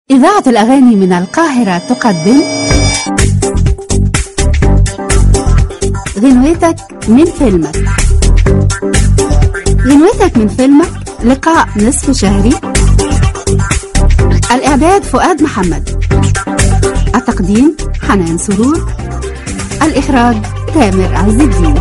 إذاعة الأغاني من القاهرة تقدم غنوتك من فيلمك غنوتك من فيلمك لقاء نصف شهري الإعداد فؤاد محمد التقديم حنان سرور الإخراج تامر عز الدين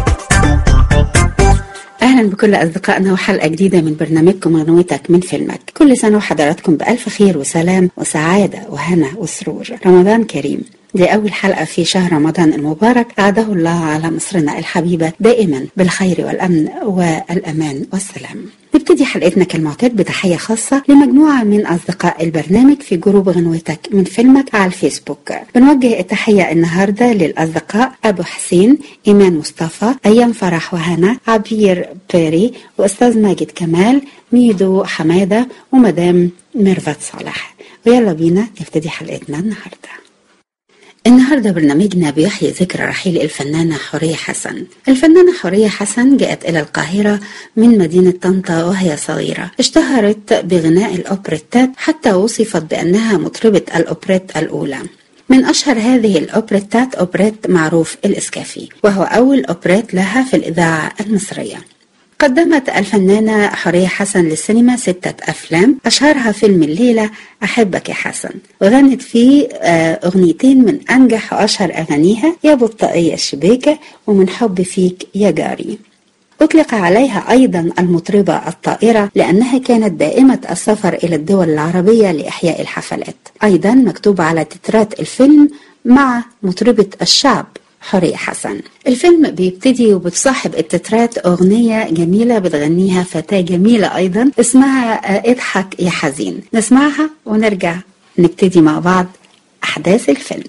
أهلا بكل أصدقائنا وحلقة جديدة من برنامجكم غنوتك من فيلمك كل سنة وحضراتكم بألف خير وسلام وسعادة وهنا وسرور رمضان كريم دي أول حلقة في شهر رمضان المبارك أعاده الله على مصرنا الحبيبة دائما بالخير والأمن والأمان والسلام نبتدي حلقتنا كالمعتاد بتحية خاصة لمجموعة من أصدقاء البرنامج في جروب غنوتك من فيلمك على الفيسبوك بنوجه التحية النهاردة للأصدقاء أبو حسين إيمان مصطفى أيام فرح وهنا عبير بيري وأستاذ ماجد كمال ميدو حمادة ومدام ميرفت صالح ويلا بينا نبتدي حلقتنا النهارده النهاردة برنامجنا بيحيي ذكرى رحيل الفنانة حورية حسن الفنانة حورية حسن جاءت إلى القاهرة من مدينة طنطا وهي صغيرة اشتهرت بغناء الأوبريتات حتى وصفت بأنها مطربة الأوبريت الأولى من أشهر هذه الأوبريتات أوبريت معروف الإسكافي وهو أول أوبريت لها في الإذاعة المصرية قدمت الفنانة حورية حسن للسينما ستة أفلام أشهرها فيلم الليلة أحبك يا حسن وغنت فيه أغنيتين من أنجح وأشهر أغانيها يا بطاقية الشبيكة ومن حب فيك يا جاري أطلق عليها أيضا المطربة الطائرة لأنها كانت دائمة السفر إلى الدول العربية لإحياء الحفلات أيضا مكتوب على تترات الفيلم مع مطربة الشعب حورية حسن الفيلم بيبتدي وبتصاحب التترات أغنية جميلة بتغنيها فتاة جميلة أيضا اسمها اضحك يا حزين نسمعها ونرجع نبتدي مع بعض أحداث الفيلم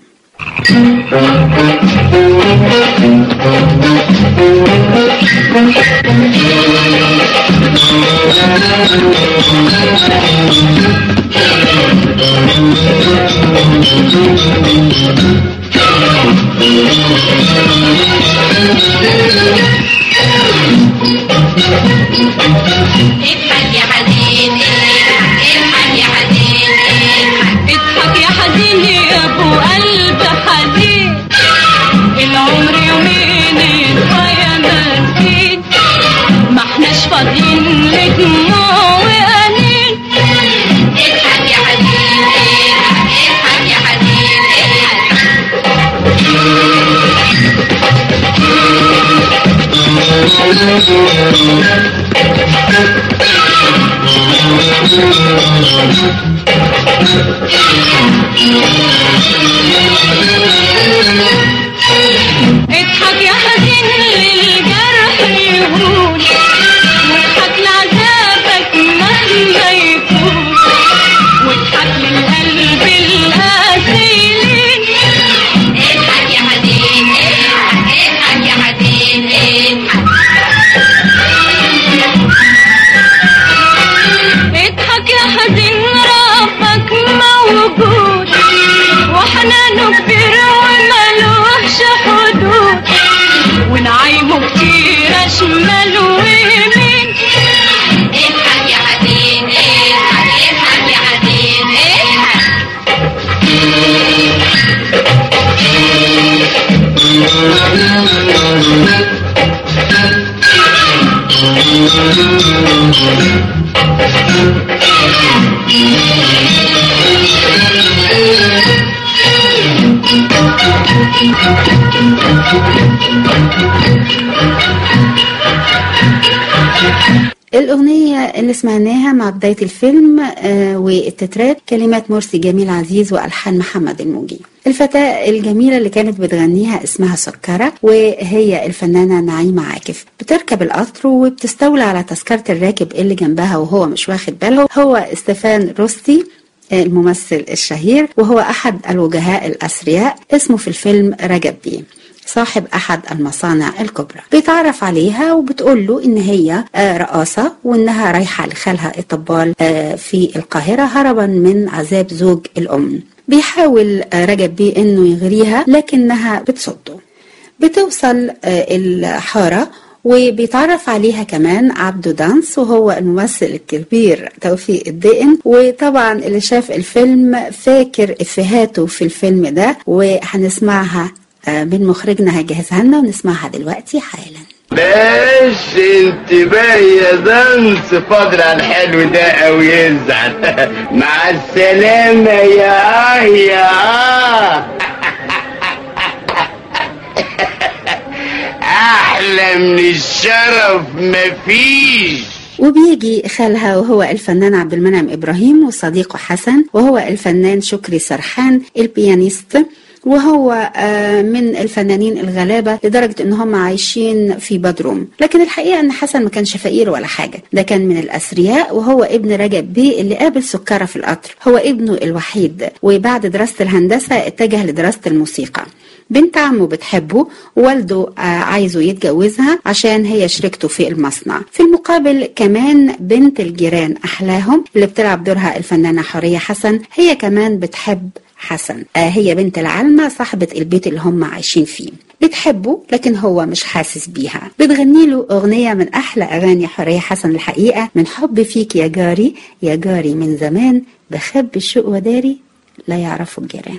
اضحك يا حزين اضحك يا حزين اضحك يا حزين يا ابو قلب حزين العمر يومين يا مسكين ما احناش فاضيين لدموع وانين اضحك يا حزين اضحك يا حزين اضحك يا حزين للجرح يهون واضحك لعذابك مهما يكون واضحك للقلب القاسيين اضحك يا حزين اضحك يا حزين اضحك يا حزين ربك موجود وحنانه كبير وملوش حدود ونعيمه كتير شمال ويمين اضحك يا حزين اضحك اضحك يا حزين اضحك الأغنية اللي سمعناها مع بداية الفيلم آه والتترات كلمات مرسي جميل عزيز وألحان محمد الموجي الفتاة الجميلة اللي كانت بتغنيها اسمها سكرة وهي الفنانة نعيمة عاكف بتركب القطر وبتستولى على تذكرة الراكب اللي جنبها وهو مش واخد باله هو استفان روستي الممثل الشهير وهو أحد الوجهاء الأثرياء اسمه في الفيلم رجب بيه صاحب أحد المصانع الكبرى بيتعرف عليها وبتقول له إن هي آه، رقاصة وإنها رايحة لخالها الطبال آه، في القاهرة هربا من عذاب زوج الأم بيحاول آه، رجب بيه إنه يغريها لكنها بتصده بتوصل آه، الحارة وبيتعرف عليها كمان عبده دانس وهو الممثل الكبير توفيق الدقن وطبعا اللي شاف الفيلم فاكر افهاته في الفيلم ده وهنسمعها آه، من مخرجنا هيجهزها لنا ونسمعها دلوقتي حالا باش انتباه يا دنس فاضل على الحلو ده او يزعل مع السلامة يا اه يا اه احلى من الشرف مفيش وبيجي خالها وهو الفنان عبد المنعم ابراهيم وصديقه حسن وهو الفنان شكري سرحان البيانيست وهو آه، من الفنانين الغلابة لدرجة ان هم عايشين في بدروم لكن الحقيقة ان حسن ما كانش فقير ولا حاجة ده كان من الاثرياء وهو ابن رجب بيه اللي قابل سكرة في القطر هو ابنه الوحيد وبعد دراسة الهندسة اتجه لدراسة الموسيقى بنت عمه بتحبه ووالده آه، عايزه يتجوزها عشان هي شريكته في المصنع في المقابل كمان بنت الجيران أحلاهم اللي بتلعب دورها الفنانة حورية حسن هي كمان بتحب حسن آه هي بنت العلمة صاحبة البيت اللي هم عايشين فيه بتحبه لكن هو مش حاسس بيها بتغني له أغنية من أحلى أغاني حورية حسن الحقيقة من حب فيك يا جاري يا جاري من زمان بخبي الشوق وداري لا يعرفوا الجيران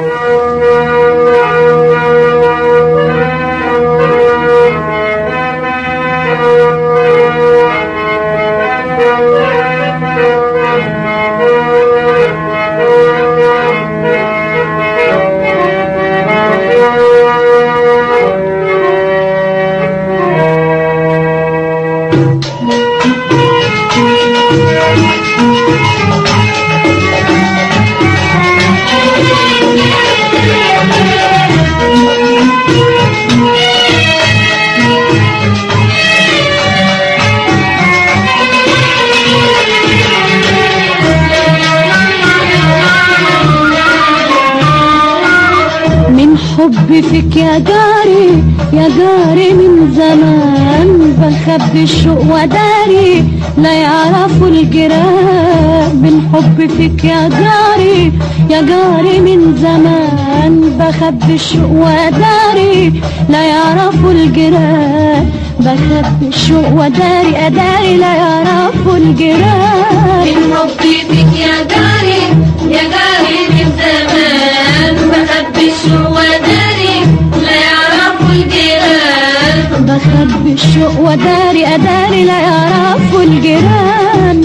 من حبي فيك يا جاري يا جاري من زمان بخبي الشوق وداري لا يعرفوا الجيران من حبي فيك يا جاري يا جاري من زمان بخبي الشوق وداري لا يعرفوا الجيران بخبي الشوق وداري أداري لا يعرفوا الجيران من حبي فيك يا جاري يا جاري من زمان بخبي الشوق وداري لا يعرفوا الجيران بخبي الشوق وداري أداري لا يعرفوا الجيران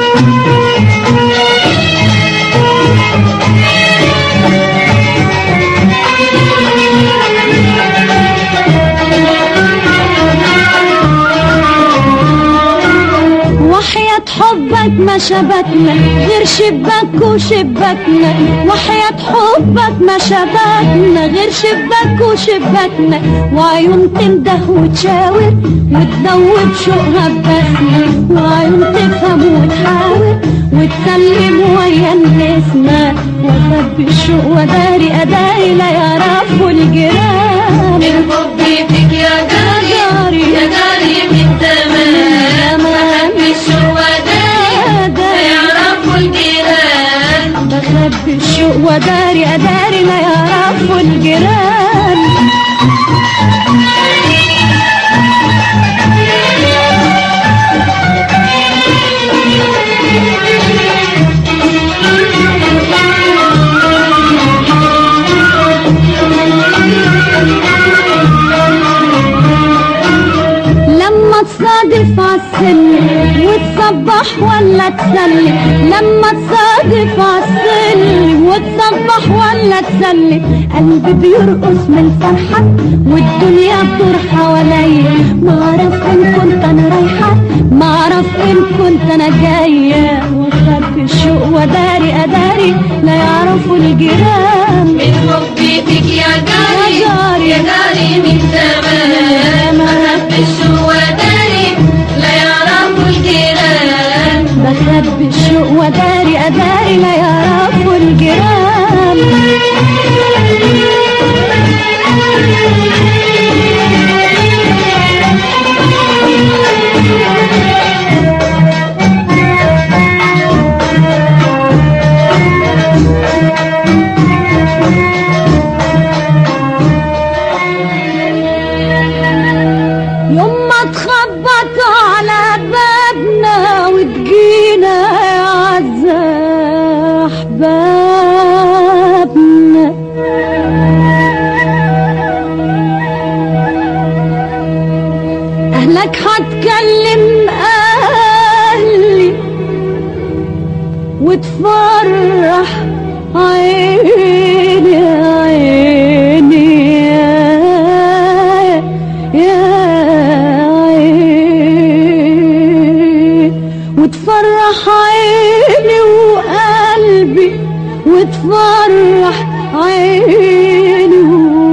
وحياة حبك ما شبكنا غير شباك وشباكنا وحياة حبك ما شبكنا غير شباك وشباكنا وعيون تنده وتشاور وتدوب شوقها ببسمة وعيون تفهم وتحاور وتسلم ويا النسمة وخبي الشوق وداري أداري لا يعرفوا الجيران من حبي فيك يا جاري يا جاري من زمان بخبي الشوق وداري لا يعرفوا الجيران بخبي الشوق وداري أداري لا يعرفوا الجيران لما تصادف عالسلم وتصبح ولا تسلم لما تصادف عالسلم وتصبح ولا تسلم قلبي بيرقص من الفرحة والدنيا بتدور حواليا ما اعرف ان كنت انا رايحة ما اعرف ان كنت انا جاية وخبي الشوق وداري اداري لا يعرفوا الجيران من حبي فيك يا جاري يا جاري. يا جاري من زمان بخبي الشوق وداري لا يعرفوا الجيران بخبي الشوق وداري أداري لا يعرفوا الجيران لك هتكلم اهلي وتفرح عيني عيني يا يا عيني وتفرح عيني وقلبي وتفرح عيني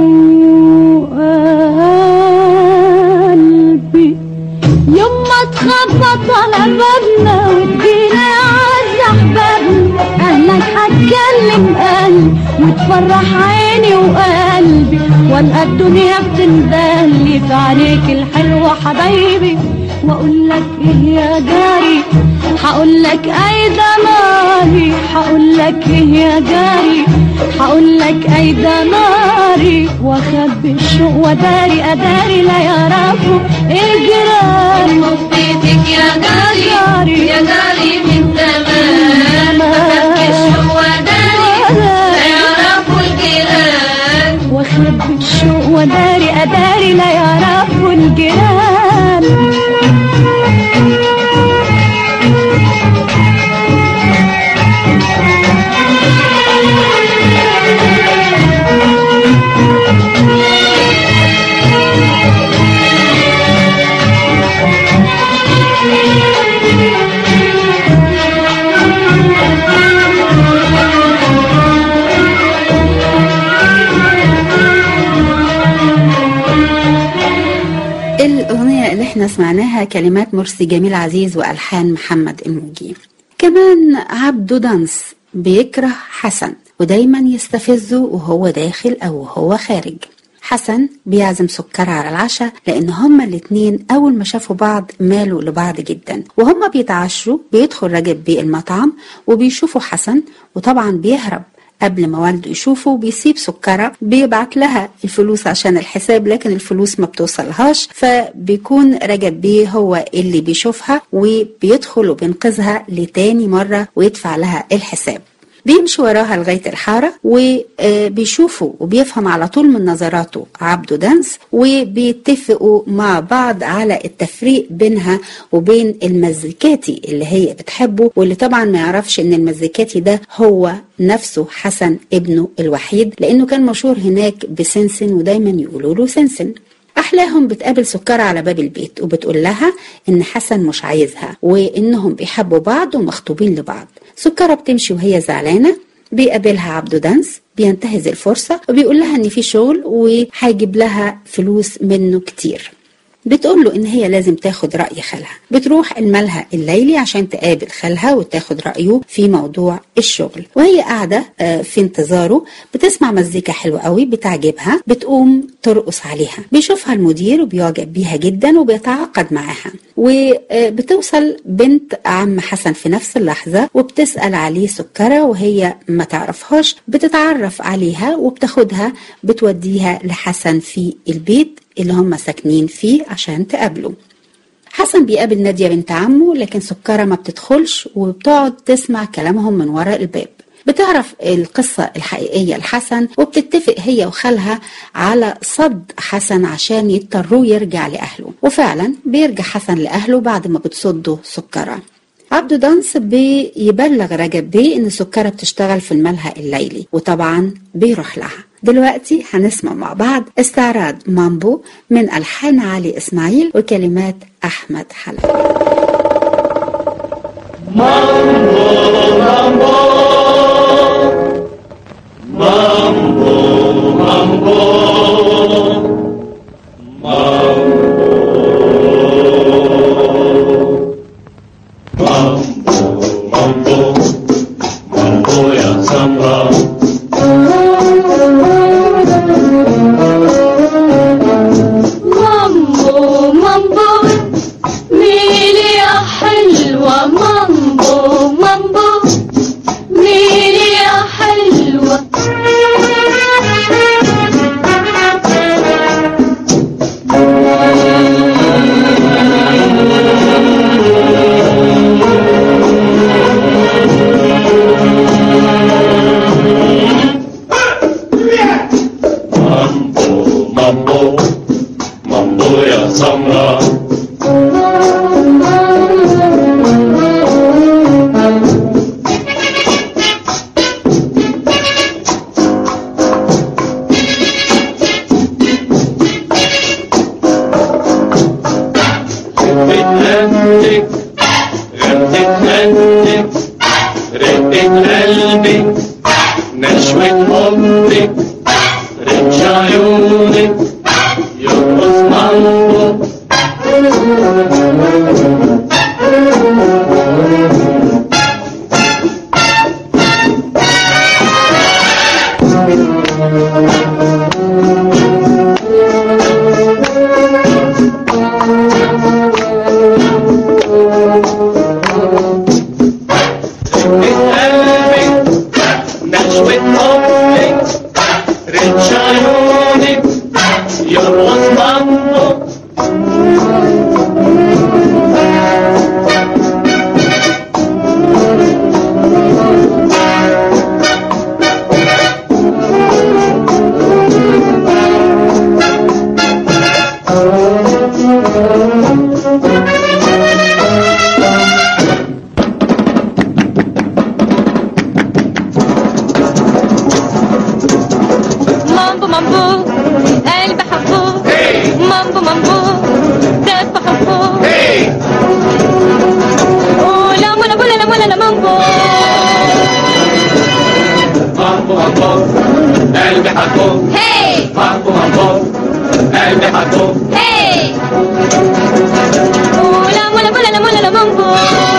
وقلبي يوم ما تخبط على بابنا وتجينا عز احبابنا اهلك هتكلم قلبي وتفرح عيني وقلبي والقى الدنيا بتندهلي في عينيك الحلوه حبايبي واقول لك ايه يا جاري هقول لك اي ده ناري هقول لك ايه يا جاري هقول لك اي ده ناري واخبي الشوق وداري اداري لا يعرفوا الجيران مفتيتك يا جاري جاري. يا جاري من زمان ما خدتش هو داري لا يعرفوا الجيران واخبي الشوق وداري اداري لا يعرفوا الجيران الأغنية اللي احنا سمعناها كلمات مرسي جميل عزيز وألحان محمد الموجي كمان عبده دانس بيكره حسن ودايما يستفزه وهو داخل أو وهو خارج حسن بيعزم سكر على العشاء لأن هما الاتنين أول ما شافوا بعض مالوا لبعض جدا وهما بيتعشوا بيدخل رجب بيه المطعم وبيشوفوا حسن وطبعا بيهرب قبل ما والده يشوفه بيسيب سكرة بيبعت لها الفلوس عشان الحساب لكن الفلوس ما بتوصلهاش فبيكون رجب بيه هو اللي بيشوفها وبيدخل وبينقذها لتاني مرة ويدفع لها الحساب بيمشي وراها لغاية الحارة وبيشوفوا وبيفهم على طول من نظراته عبده دانس وبيتفقوا مع بعض على التفريق بينها وبين المزيكاتي اللي هي بتحبه واللي طبعا ما يعرفش ان المزيكاتي ده هو نفسه حسن ابنه الوحيد لانه كان مشهور هناك بسنسن ودايما يقولوا له سنسن أحلاهم بتقابل سكرة على باب البيت وبتقول لها إن حسن مش عايزها وإنهم بيحبوا بعض ومخطوبين لبعض سكرة بتمشي وهي زعلانة بيقابلها عبده دانس بينتهز الفرصة وبيقول لها إن في شغل وهيجيب لها فلوس منه كتير بتقول له ان هي لازم تاخد راي خالها بتروح الملهى الليلي عشان تقابل خالها وتاخد رايه في موضوع الشغل وهي قاعده آه، في انتظاره بتسمع مزيكا حلوه قوي بتعجبها بتقوم ترقص عليها بيشوفها المدير وبيعجب بيها جدا وبيتعاقد معاها وبتوصل بنت عم حسن في نفس اللحظه وبتسال عليه سكره وهي ما تعرفهاش بتتعرف عليها وبتاخدها بتوديها لحسن في البيت اللي هم ساكنين فيه عشان تقابله حسن بيقابل نادية بنت عمه لكن سكرة ما بتدخلش وبتقعد تسمع كلامهم من وراء الباب بتعرف القصة الحقيقية لحسن وبتتفق هي وخالها على صد حسن عشان يضطروا يرجع لأهله وفعلا بيرجع حسن لأهله بعد ما بتصده سكرة عبده دانس بيبلغ رجب بيه ان سكرة بتشتغل في الملهى الليلي وطبعا بيروح لها دلوقتي هنسمع مع بعض استعراض مامبو من ألحان علي إسماعيل وكلمات أحمد حلب mambo ya samba مامبو مامبو ميلي يا حلوة مامبو مامبو ميلي يا حلوة نشوة حبك رمش عيونك يرقص مامبو قلبك نشوة حبك رمش عيونك يرقص مامبو مامبو مامبو قلب حبوب مامبو مامبو دب حبوب ولا مولا مولا لا مولا لا مامبو مامبو مامبو قلبي حبوب هي مامبو مامبو قلبي حبوب هي ولا مولا مولا لا مولا لا مامبو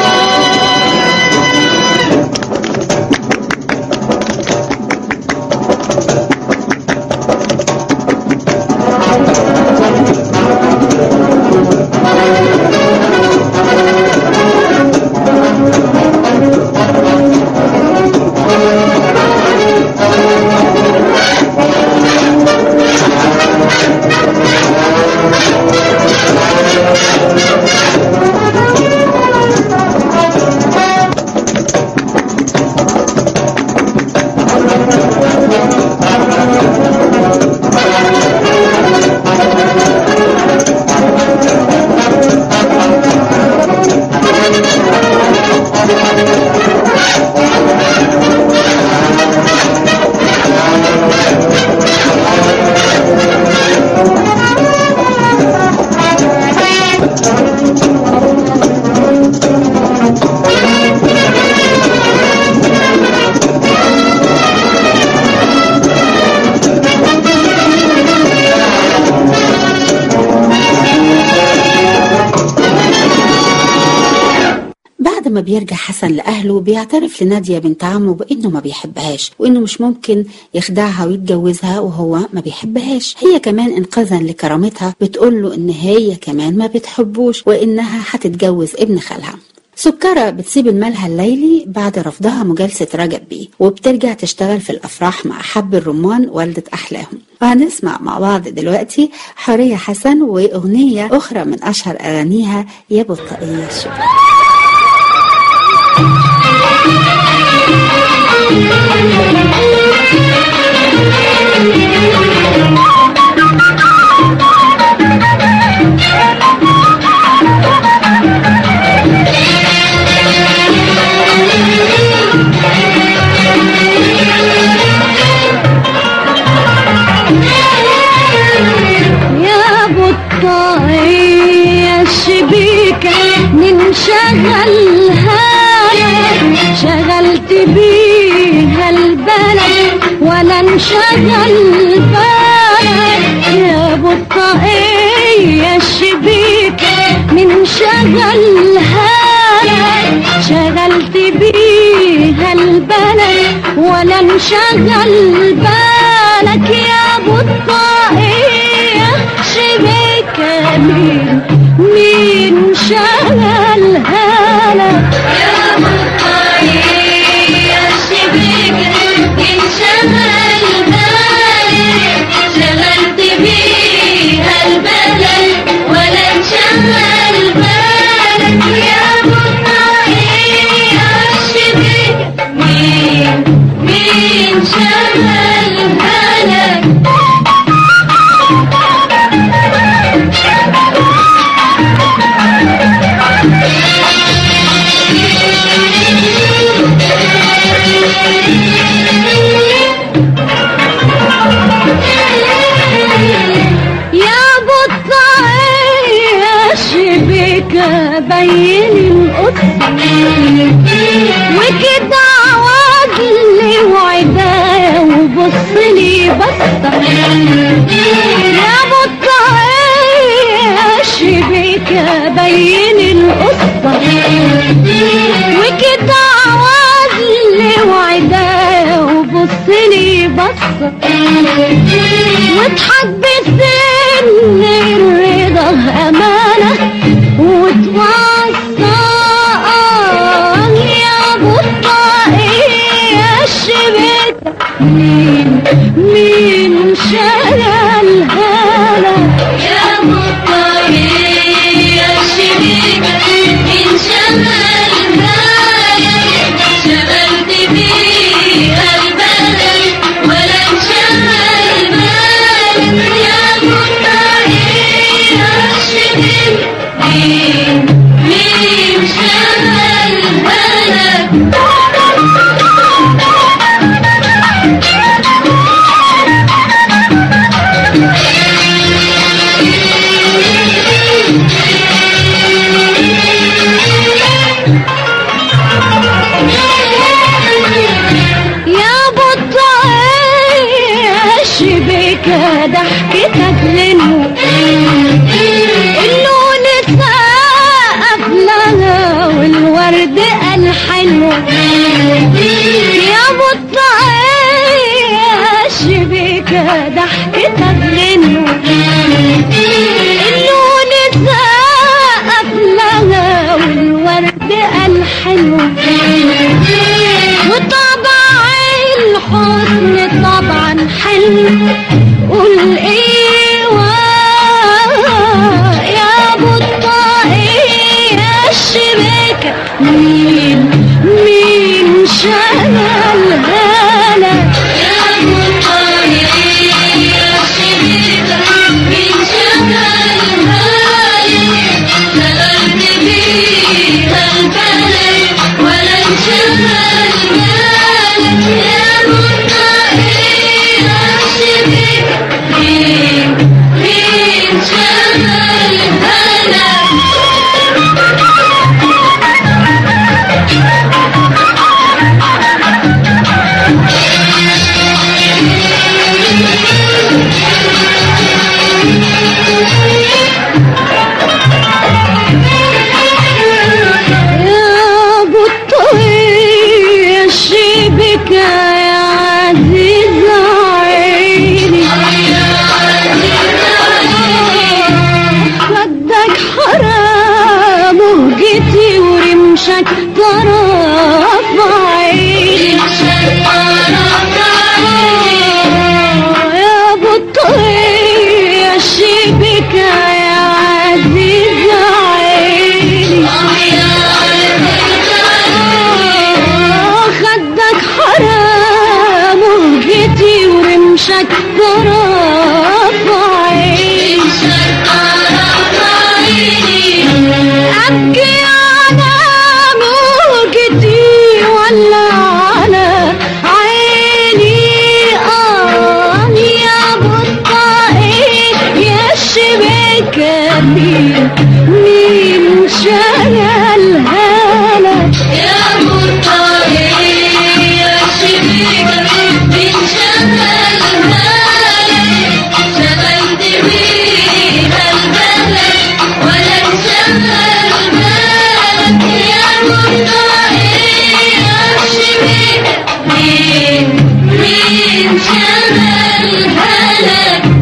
بعد ما بيرجع حسن لأهله بيعترف لنادية بنت عمه بإنه ما بيحبهاش وإنه مش ممكن يخدعها ويتجوزها وهو ما بيحبهاش هي كمان إنقاذا لكرامتها بتقول له إن هي كمان ما بتحبوش وإنها هتتجوز ابن خالها سكرة بتسيب الملهى الليلي بعد رفضها مجالسة رجب بيه وبترجع تشتغل في الأفراح مع حب الرمان والدة أحلاهم وهنسمع مع بعض دلوقتي حورية حسن وأغنية أخرى من أشهر أغانيها يا بطاقية الشباب يا بطاقية الشبيكة ننشغلها شغلت بيها البلد ولا انشغل بالك يا بطاقية الشبيكة ننشغلها شغلت بيها البلد ولا انشغل بالك يا بطاقية شبيكة مين مين شغلها لك يا بطاقية الشبيكة انشغل بالك شغلت بيها البلد ولا انشغل بالك يا بطاقية الشبيكة مين مين شغلها لك يا بطاقية شبيكة بين القدس وكده عوض لي وعدان يا بطاية شبيكة بين القصة وكده عواز لي وعدايا وبصلي بصة واضحك بسن الرضا أمانة وتوصى يا بطاية شبيكة مين مين شغلها لك يا مطري يا شريكة إن شغل بالك شغلت بيها البلد ولا انشغل بالك يا مطري يا شريكة مين مين شغلها لك يا بطاية شبيكة ضحكتك لنو اللون سقف لها والورد الحلو يا بطاية شبيكة ضحكتك لنو اللون سقف لها والورد الحلو وطبع الحزن طبعا حلو قول ايوه يا بطاقية يا الشباكة مين مين شغلها لك يا مطري يا شريكة من شغل بالك شغلت بيها البلد ولا انشغل بالك يا مطري يا شريكة مين مين شغلها لك يا بطاقية الشبكة يا عزيزة عيني خدك حرام وهجتي ورمشك طرف عيني يا بطاقية الشبكة يا عزيزة عيني خدك حرام وهجتي ورمشك طرف عيني أبكي على موجتي ولا على عيني آه يا بطاقي يا شبكة مين مين شغلها لك يا مطري يا شريكة من شغل بالك شغلت بيها البلد ولا انشغل بالك يا مطري يا شريكة مين مين شغلها لك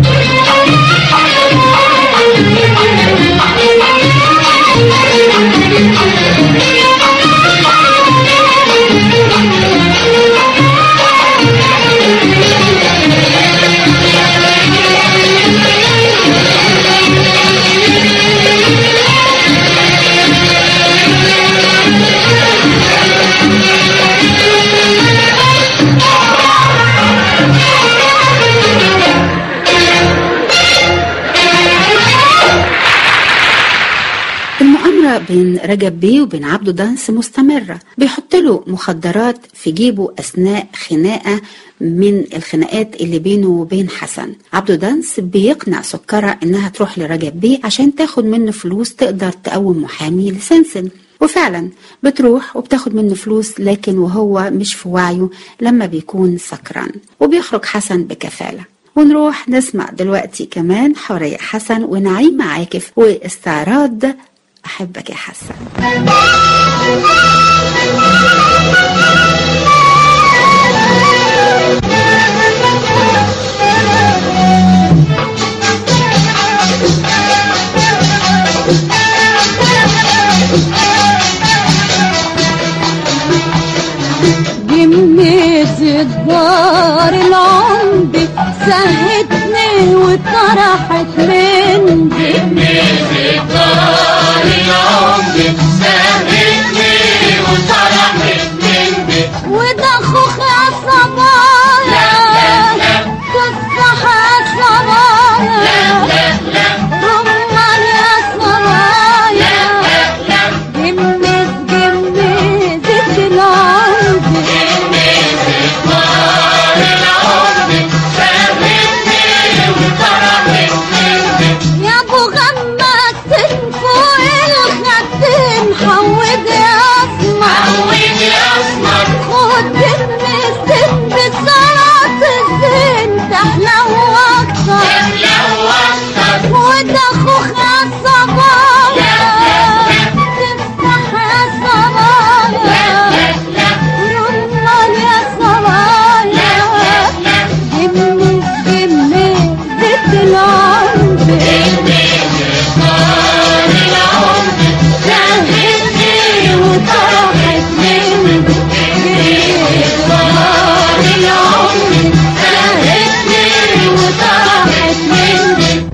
المؤامرة بين رجب بيه وبين عبده دانس مستمرة بيحط له مخدرات في جيبه أثناء خناقة من الخناقات اللي بينه وبين حسن عبده دانس بيقنع سكرة إنها تروح لرجب بيه عشان تاخد منه فلوس تقدر تقوم محامي لسنسن وفعلا بتروح وبتاخد منه فلوس لكن وهو مش في وعيه لما بيكون سكران وبيخرج حسن بكفالة ونروح نسمع دلوقتي كمان حورية حسن ونعيم عاكف واستعراض أحبك يا حسن جميز الدار العمدي سهتني وطرحت مني وده خوخ صبايا تفاح صبايا رمان يا صبايا جميز جميز العمدي يا ابو غمك فوق الخدين حود يا اسمر خد المسن بصلاة الزين تحلو اكتر وده خوخ يا صبايا تفتح يا صبايا رمان يا صبايا جميز جميز زيت العمر سهلني وطرحت مني جمال العمر سهلني وطرحت مني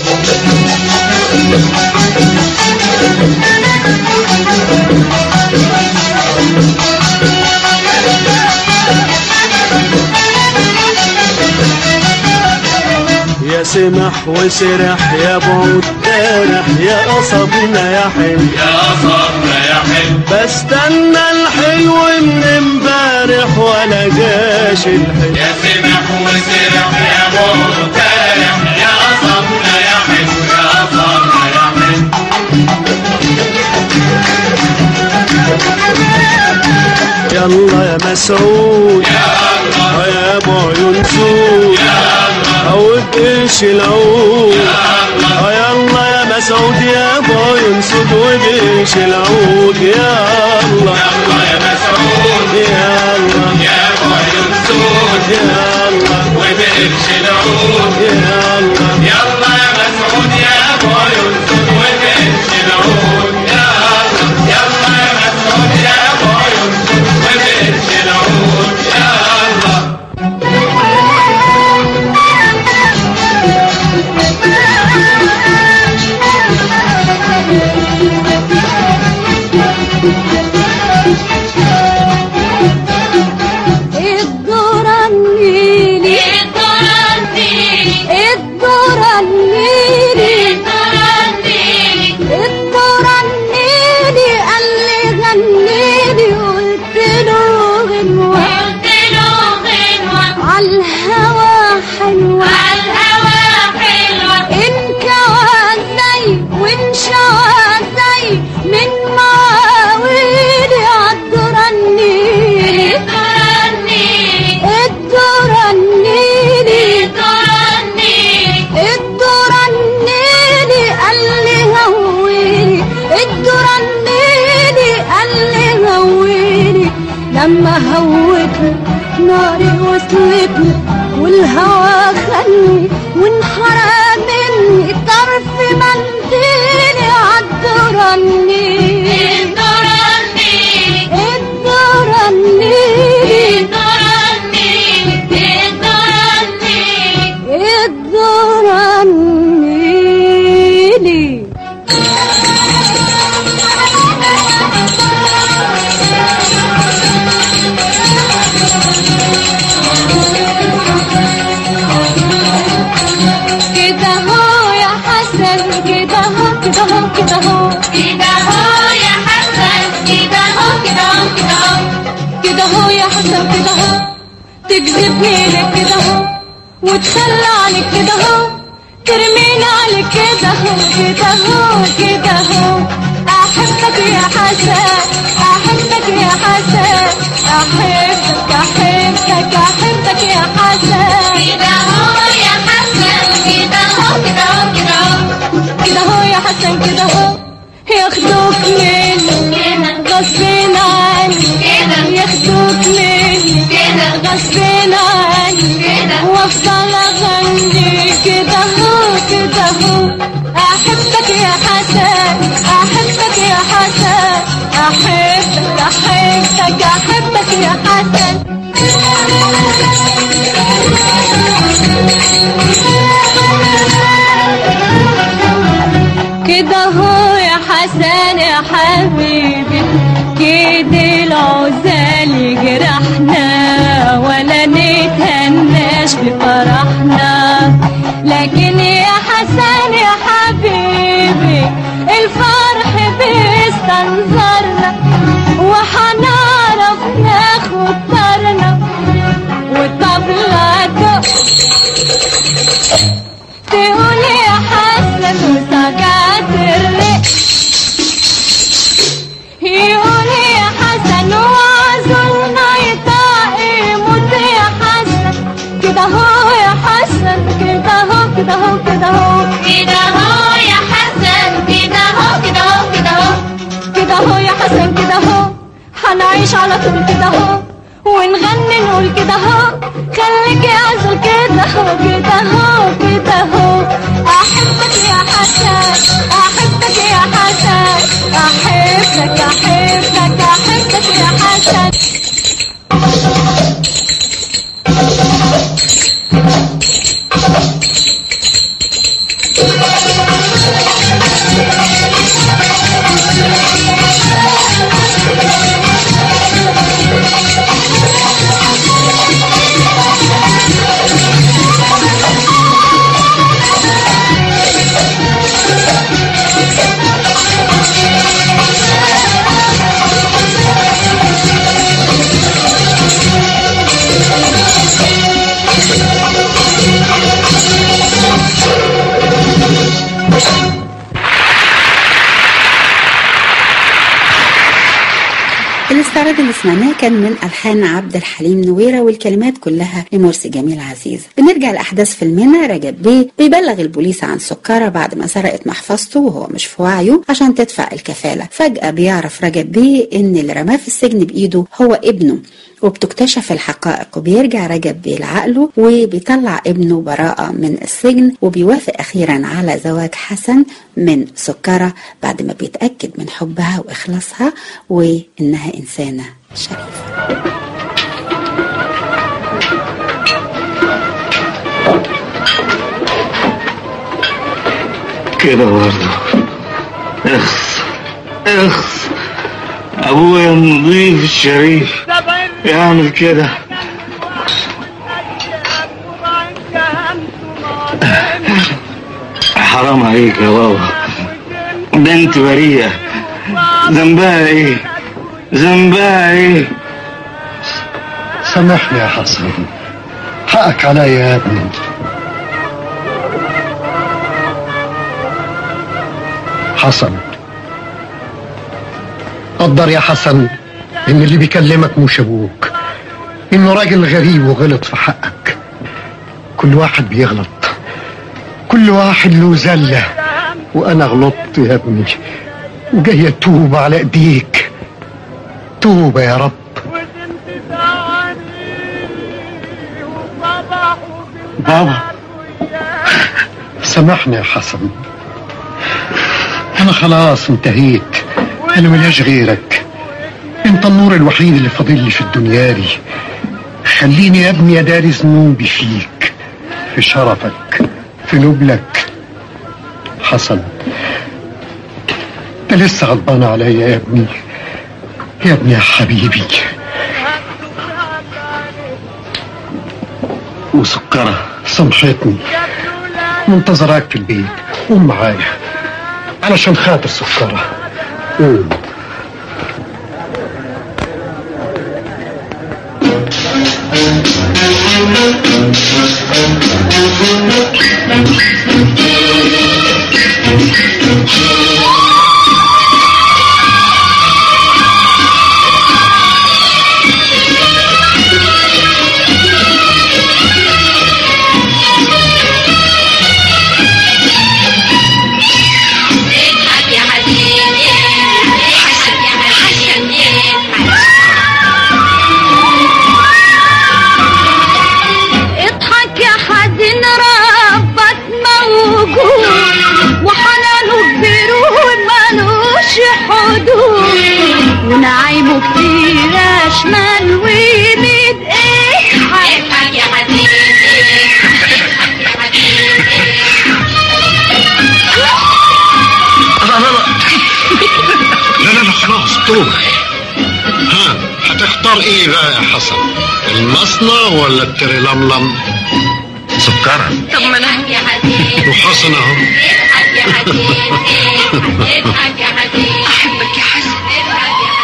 يا سمح وسرح يا بعود تارح يا قصبنا يا حلو يا صبر يا حلو بستنى الحلو من امبارح ولا جاش الحلو يا سمح وسرح يا مغترح يا صبر يا حلو يا صبر يا حلو يلا يا مسعود يا الله يا ابو عيون سود يا الله عود ايش العود يا الله يلا يا مسعود يا ابو عيون سود وايش العود يا الله يلا يا مسعود يا الله يا ابو عيون سود يا الله وبقرش العود يا الله يلا يا مسعود يا ابو عيون سود وبقرش العود يا الله يلا يا مسعود يا ابو عيون سود وبقرش العود يا الله الدورة النيلي الدورة النيلي الدورة النيلي قال لي غنيلي قلت له غنوة عالهوا حلوة انكوى زي وانشوى زي من مواويلي عالدورة النيلي الدورة النيلي الدورة النيلي قال لي هويلي الدورة النيلي قال لي هويلي لما هوتني ناري وصلتني والهوى خلني وانحرق مني طرف منديلي عالدورة النيلي الدورة النيلي الدورة النيلي كده هو يا حسن كده هو كده هو كده هو كده هو يا حسن كده هو تجذبني لك كده هو وتخلى عليك كده هو ترميني عليك كده هو كده هو كده هو احبك يا حسن احبك يا حسن احبك احبك احبك يا حسن كده هو يا حسن كده هو يا حسن يا حبيبي كده العزال يجرحنا ولا نتهناش بفرحنا لكن يا حسن يا حبيبي الفرح بيستنظرنا وحنعرف ناخد طرنا والطبلة دق تقول يا حسن وسجعت الرق يقول يا حسن وعزلنا يطاق يموت يا حسن كده هو يا حسن كده هو كده هو كده هو كده هو يا حسن كده هو كده هو كده هو كده هو يا حسن كده هو هنعيش على طول كده هو ونغني نقول كده هو خليك يا عسل كده هو كده هو كده هو احبك يا حسن احبك يا حسن احبك احبك احبك يا حسن الاستعراض اللي سمعناه كان من ألحان عبد الحليم نويرة والكلمات كلها لمرسي جميل عزيز بنرجع لأحداث فيلمنا رجب بيه بيبلغ البوليس عن سكرة بعد ما سرقت محفظته وهو مش في وعيه عشان تدفع الكفالة فجأة بيعرف رجب بيه إن اللي رماه في السجن بإيده هو ابنه وبتكتشف الحقائق وبيرجع رجب بيه لعقله وبيطلع ابنه براءة من السجن وبيوافق أخيرا على زواج حسن من سكرة بعد ما بيتأكد من حبها وإخلاصها وإنها إنسانة شريفة كده برضه اخس اخس ابويا نضيف الشريف يعمل كده حرام عليك يا بابا بنت بريئة ذنبها ايه ذنبها ايه سامحني يا حسن حقك عليا يا ابني حسن قدر يا حسن ان اللي بيكلمك مش ابوك انه راجل غريب وغلط في حقك كل واحد بيغلط كل واحد له زلة وانا غلطت يا ابني وجاي اتوب على ايديك توبة يا رب بابا سامحني يا حسن انا خلاص انتهيت انا ملياش غيرك انت النور الوحيد اللي فاضل لي في الدنيا دي خليني يا ابني اداري ذنوبي فيك في شرفك في نبلك حسن انت لسه غضبان عليا يا ابني يا ابني يا حبيبي وسكرة سامحتني منتظراك في البيت قوم معايا علشان خاطر سكرة قوم اضحك يا حبيبي اكتوبر ها هتختار ايه بقى يا حسن المصنع ولا التريلملم سكرة طب ما انا يا حبيبي وحسن اهو اضحك يا حبيبي اضحك يا حبيبي احبك يا حسن اضحك يا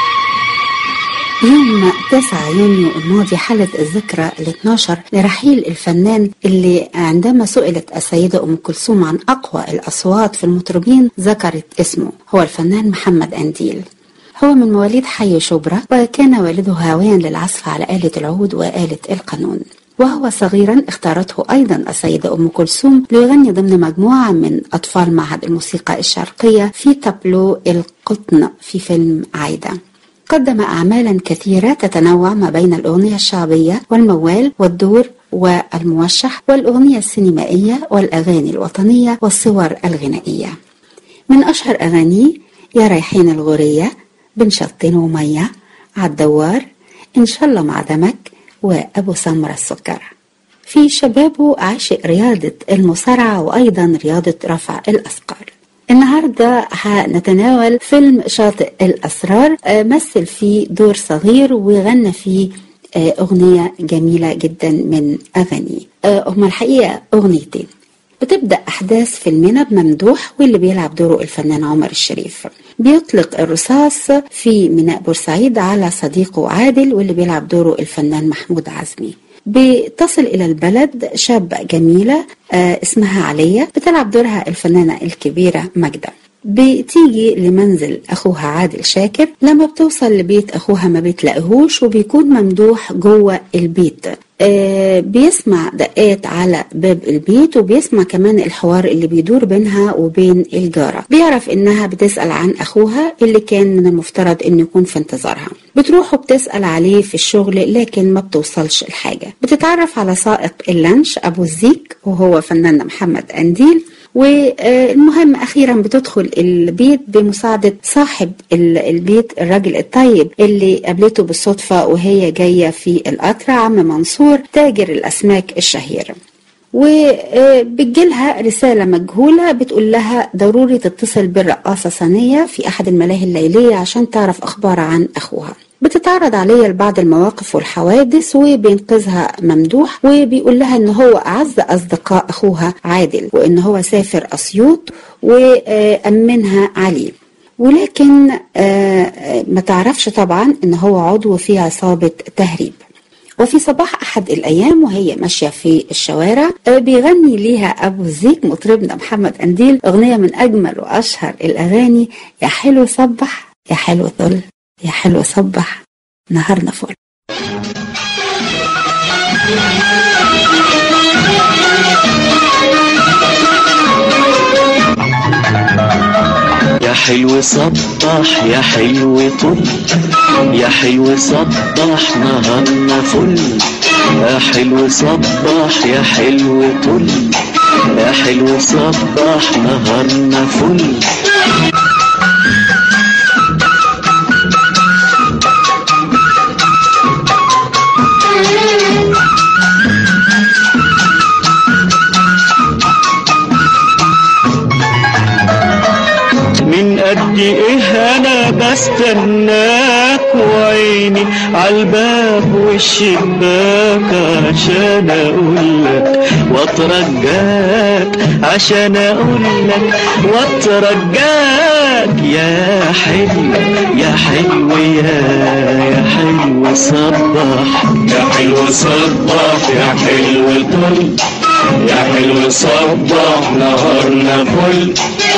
حبيبي يوم 9 يونيو الماضي حلت الذكرى ال 12 لرحيل الفنان اللي عندما سئلت السيدة أم كلثوم عن أقوى الأصوات في المطربين ذكرت اسمه هو الفنان محمد أنديل هو من مواليد حي شبرا وكان والده هاويا للعزف على آلة العود وآلة القانون وهو صغيرا اختارته أيضا السيدة أم كلثوم ليغني ضمن مجموعة من أطفال معهد الموسيقى الشرقية في تابلو القطن في فيلم عايدة قدم أعمالا كثيرة تتنوع ما بين الأغنية الشعبية والموال والدور والموشح والأغنية السينمائية والأغاني الوطنية والصور الغنائية من أشهر أغانيه يا رايحين الغورية بن شطين ومية عالدوار إن شاء الله مع دمك وأبو سمرة السكر في شبابه عاشق رياضة المصارعة وأيضا رياضة رفع الأثقال النهاردة هنتناول فيلم شاطئ الأسرار آه، مثل فيه دور صغير وغنى فيه آه، أغنية جميلة جدا من أغانيه آه، هما الحقيقة أغنيتين بتبدأ أحداث فيلمنا بممدوح واللي بيلعب دوره الفنان عمر الشريف بيطلق الرصاص في ميناء بورسعيد على صديقه عادل واللي بيلعب دوره الفنان محمود عزمي بتصل إلى البلد شابة جميلة آه، اسمها علية بتلعب دورها الفنانة الكبيرة ماجدة بتيجي لمنزل أخوها عادل شاكر لما بتوصل لبيت أخوها ما بتلاقيهوش وبيكون ممدوح جوه البيت آه بيسمع دقات على باب البيت وبيسمع كمان الحوار اللي بيدور بينها وبين الجارة بيعرف انها بتسأل عن اخوها اللي كان من المفترض انه يكون في انتظارها بتروح وبتسأل عليه في الشغل لكن ما بتوصلش الحاجة بتتعرف على سائق اللانش ابو الزيك وهو فنان محمد انديل والمهم اخيرا بتدخل البيت بمساعده صاحب ال- البيت الراجل الطيب اللي قابلته بالصدفه وهي جايه في القطر عم منصور تاجر الاسماك الشهير وبتجيلها رسالة مجهولة بتقول لها ضروري تتصل بالرقاصة ثانية في أحد الملاهي الليلية عشان تعرف أخبار عن أخوها بتتعرض عليا لبعض المواقف والحوادث وبينقذها ممدوح وبيقول لها ان هو اعز اصدقاء اخوها عادل وان هو سافر اسيوط وامنها عليه ولكن آه، آه، ما تعرفش طبعا ان هو عضو في عصابة تهريب وفي صباح أحد الأيام وهي ماشية في الشوارع آه، بيغني ليها أبو زيك مطربنا محمد أنديل أغنية من أجمل وأشهر الأغاني يا حلو صبح يا حلو ظل يا حلو صبح نهارنا فل يا حلو صبح يا حلو طل يا حلو صبح نهارنا فل يا حلو صبح يا حلو طل يا حلو صبح نهارنا فل من قد ايه انا بستناك وعيني عالباب والشباك عشان اقولك واترجاك عشان اقولك واترجاك يا حلو يا حلو يا يا حلو صبح يا حلو صبح يا حلو طل يا حلو صبح نهارنا فل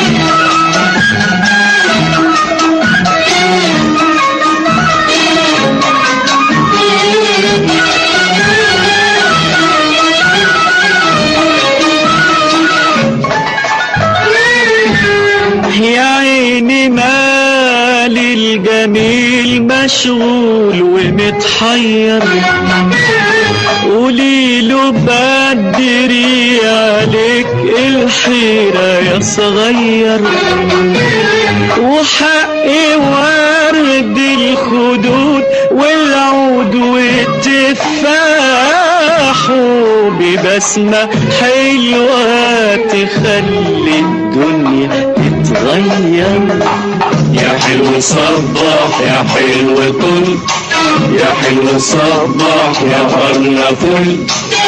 يا عيني مالي الجميل مشغول ومتحير قولي له بدري عليك الحيرة يا صغير وحقي ورد الخدود والعود والتفاح يفرحوا ببسمة حلوة تخلي الدنيا تتغير يا حلو صباح يا حلو طل يا حلو صباح يا هرنا فل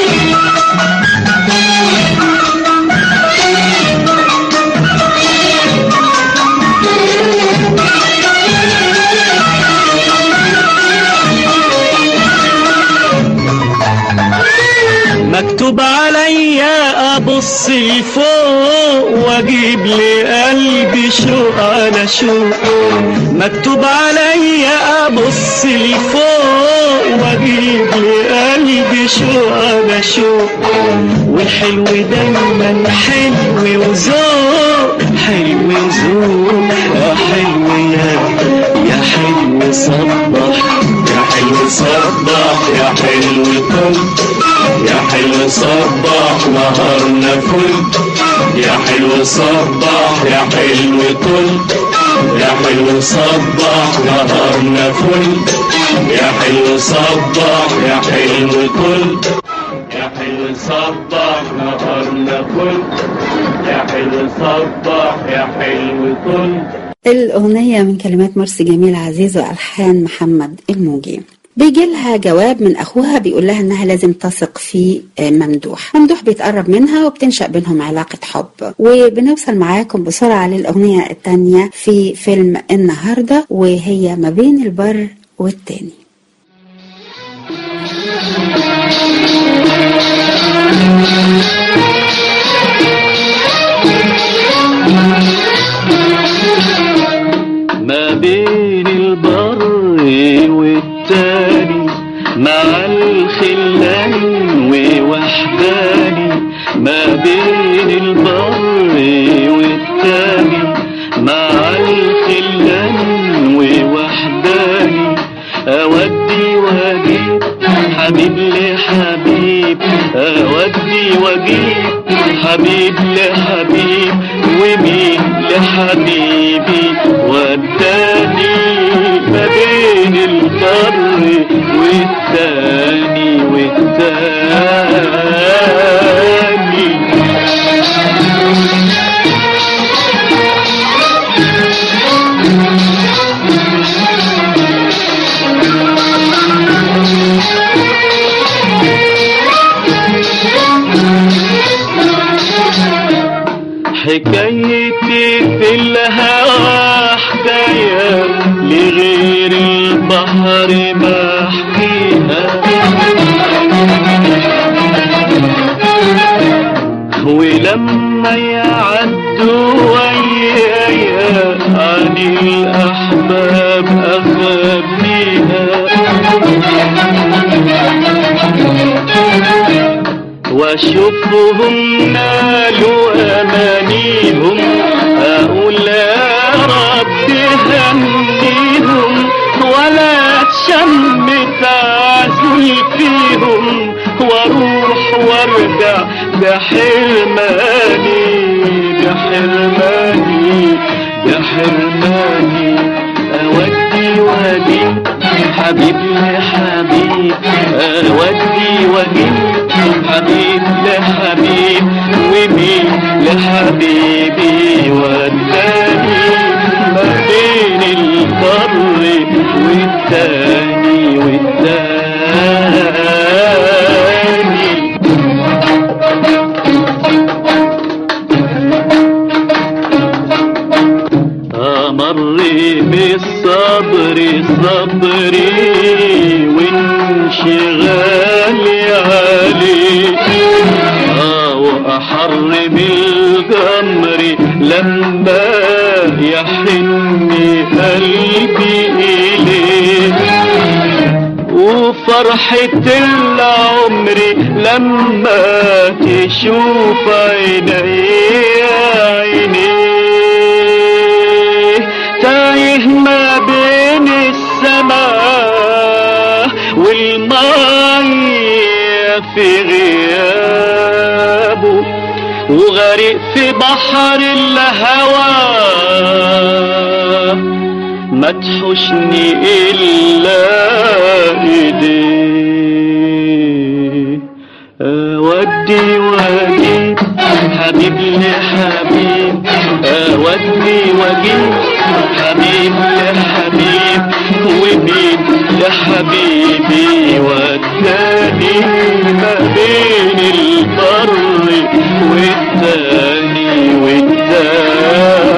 مكتوب عليا ابص لفوق واجيب لقلبي شوق على شوق مكتوب عليا ابص لفوق واجيب لقلبي شوق على شوق والحلو دايما حلو وذوق حلو وذوق يا حلو يا يا حلو صبح يا حلو صبح يا حلو طل يا حلو صبح نهارنا فل يا حلو صبح يا حلو طل يا حلو صبح نهارنا فل يا حلو صبح يا حلو طل يا حلو صبح نهارنا فل يا حلو صبح يا حلو طل الأغنية من كلمات مرسي جميل عزيز وألحان محمد الموجي بيجي لها جواب من أخوها بيقول لها إنها لازم تثق في ممدوح ممدوح بيتقرب منها وبتنشأ بينهم علاقة حب وبنوصل معاكم بسرعة للأغنية التانية في فيلم النهاردة وهي ما بين البر والتاني ما بين البر والتاني مع الخلان ووحداني ما بين البر والتاني مع الخلان ووحداني أودي واجيب حبيب لحبيب أودي واجيب حبيب لحبيب ومين لحبيبي وداني ما بين البر والتاني والتاني حكايتي في الهوى حكاية لغير البحر ما احكيها ولما يعدوا ويايا عن الأحباب أخبيها واشوفهم نالوا امانيهم اقول يا رب هنيهم ولا تشم تعزل فيهم واروح وارجع بحرماني بحرماني بحرماني اودي واجيب حبيب لحبيب اودي واجيب حبيب لحبيب ومين لحبيبي وداني ما بين البر والتاني والتاني أمر بالصبر صبري وانشغالي عليه آه وأحر بالجمر لما يحن قلبي إليه وفرحة العمر لما تشوف عيني عينيه تايه ما بين السماء والمية في غيابه وغرق في بحر الهوى ما تحشني إلا إيديه اودي واجيب حبيب لحبيب اودي واجيب حبيب لحبيب ومين يا حبيبي وداني ما بين البر والتاني والتاني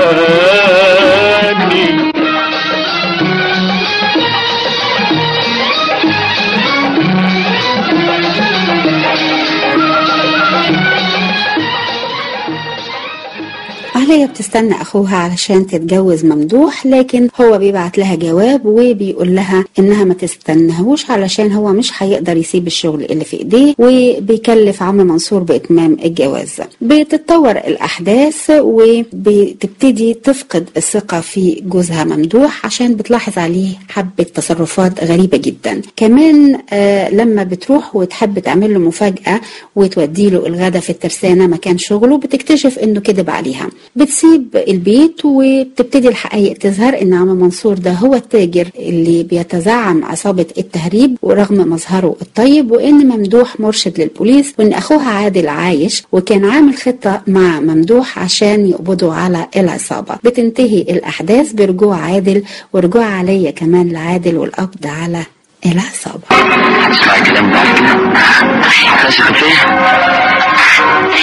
عليا بتستنى اخوها علشان تتجوز ممدوح لكن هو بيبعت لها جواب وبيقول لها انها ما تستنهوش علشان هو مش هيقدر يسيب الشغل اللي في ايديه وبيكلف عم منصور باتمام الجواز بتتطور الاحداث وبتبتدي تفقد الثقه في جوزها ممدوح عشان بتلاحظ عليه حبه تصرفات غريبه جدا كمان آه لما بتروح وتحب تعمل له مفاجاه وتودي له الغدا في الترسانه مكان شغله بتكتشف انه كذب عليها بتسيب البيت وبتبتدي الحقائق تظهر ان عم منصور ده هو التاجر اللي بيتزعم عصابة التهريب ورغم مظهره الطيب وان ممدوح مرشد للبوليس وان اخوها عادل عايش وكان عامل خطة مع ممدوح عشان يقبضوا على العصابة بتنتهي الاحداث برجوع عادل ورجوع عليا كمان لعادل والقبض على العصابة اسمعي كلام ده تثق فيا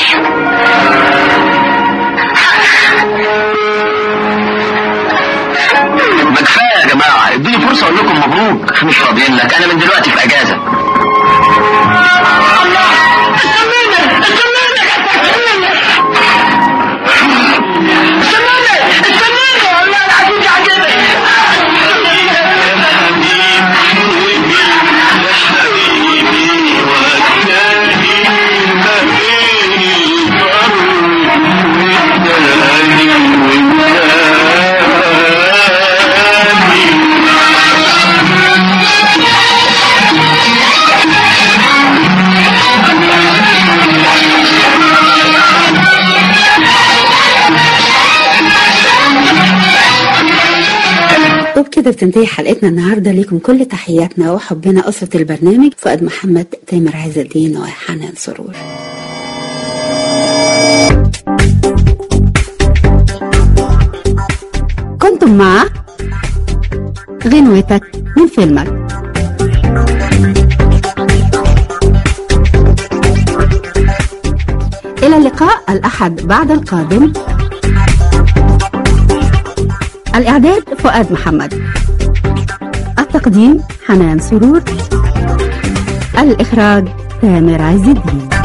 ما كفايه يا جماعه ادوني فرصه اقول لكم مبروك احنا مش فاضيين لك انا من دلوقتي في اجازه وبكده بتنتهي حلقتنا النهارده ليكم كل تحياتنا وحبنا أسرة البرنامج فؤاد محمد تامر عز الدين وحنان سرور كنتم مع غنوتك من فيلمك إلى اللقاء الأحد بعد القادم الإعداد فؤاد محمد التقديم حنان سرور الإخراج تامر عز الدين